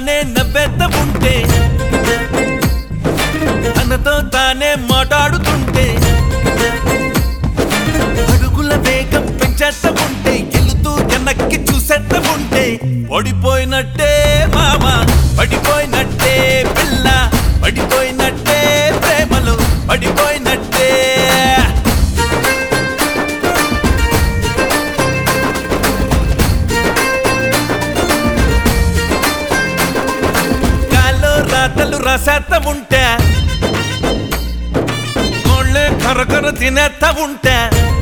తానే నవ్వేత ఉంటే తనతో తానే మాట్లాడుతుంటే అడుగుల వేగం పెంచేస్త ఉంటే ఎలుతూ వెనక్కి చూసేస్త ఉంటే పడిపోయినట్టే మామ పడిపోయినట్టే పిల్ల పడిపోయినట్టే ప్రేమలో పడిపోయినట్టే గాల్లో రాతలు రాసేత్త ఉంటే ఒళ్ళే కరకర తినేత్త ఉంటే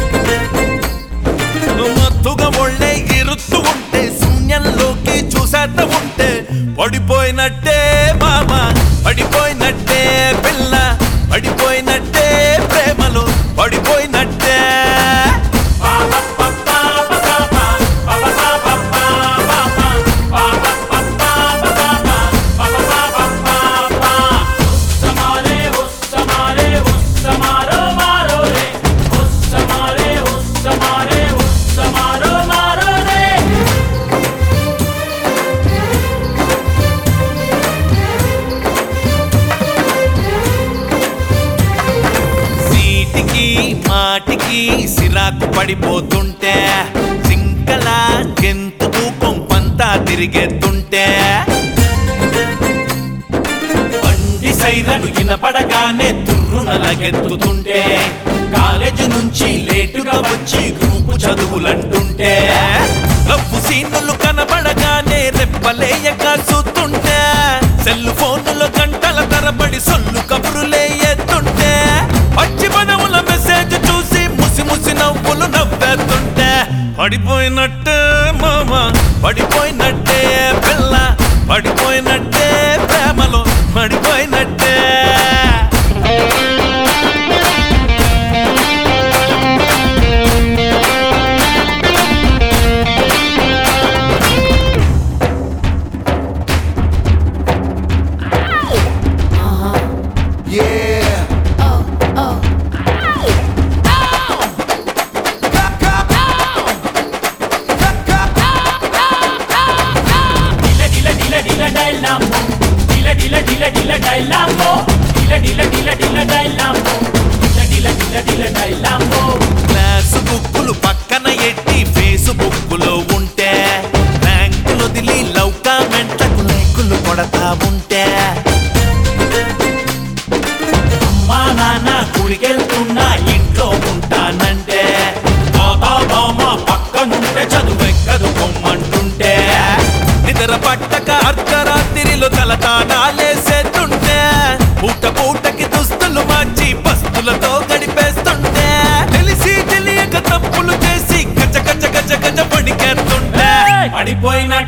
మత్తుగా ఒళ్ళే ఇరుత్తు ఉంటే శూన్యంలోకి చూసేత్త ఉంటే పడిపోయినట్టే మామ పడిపోయినట్టే పిల్ల పడిపోయినట్టే ప్రేమలో పడిపోయినట్టే समारे हुस समारे हुस समारो मारो रे हुस समारे हुस समारे हुस समारो मारो रे సీటికి మాటికి సిరాకు పడిపోతుంటే సింకలా గెంతుకు కొంపంతా తిరిగెత్తుంటే బండి సైరను వినపడగానే తుర్రున లగెత్తుతుంటే కాలేజీ నుంచి లేటుగా వచ్చి గ్రూపు చదువులంటుంటే లవ్వు సీనులు కనబడగానే రెప్పలేయక చూస్తుంటే సెల్ ఫోన్లో గంటల తరబడి సొల్లు కబురులే ఎత్తుంటే పచ్చి పదముల మెసేజ్ చూసి ముసి ముసి నవ్వులు నవ్వేస్తుంటే పడిపోయినట్టే మామ పడిపోయినట్టే పిల్ల పడిపోయినట్టే ప్రేమలో పడిపోయినట్టే Yeah. Dile dile dile dile dai lambo Dile dile dile dile dai lambo Dile dile dile dile dai lambo Dile dile dile dile dai lambo class బుక్కులు పక్కన ఎట్టి ఫేస్బుక్ లో ఉంటే ర్యాంకులు వదిలి లవ్ కామెంట్లకు లైకులు కొడతా ఉంటే అమ్మా నాన్న గుడికెళ్తున్నా ఇంట్లో ఉంటానంటే బాబా బామ పక్కనుంటే చదువెక్కదు పొమ్మంటుంటే నిద్ర పట్టక అర్ధరాత్రిలో తలతానాలేసేస్తుంటే పూట పూటకి దుస్తులు మార్చి పస్తులతో గడిపేస్తుంటే తెలిసి తెలియక తప్పులు చేసి గజ గజ గజ గజ పడికేస్తుంటే పడిపోయిన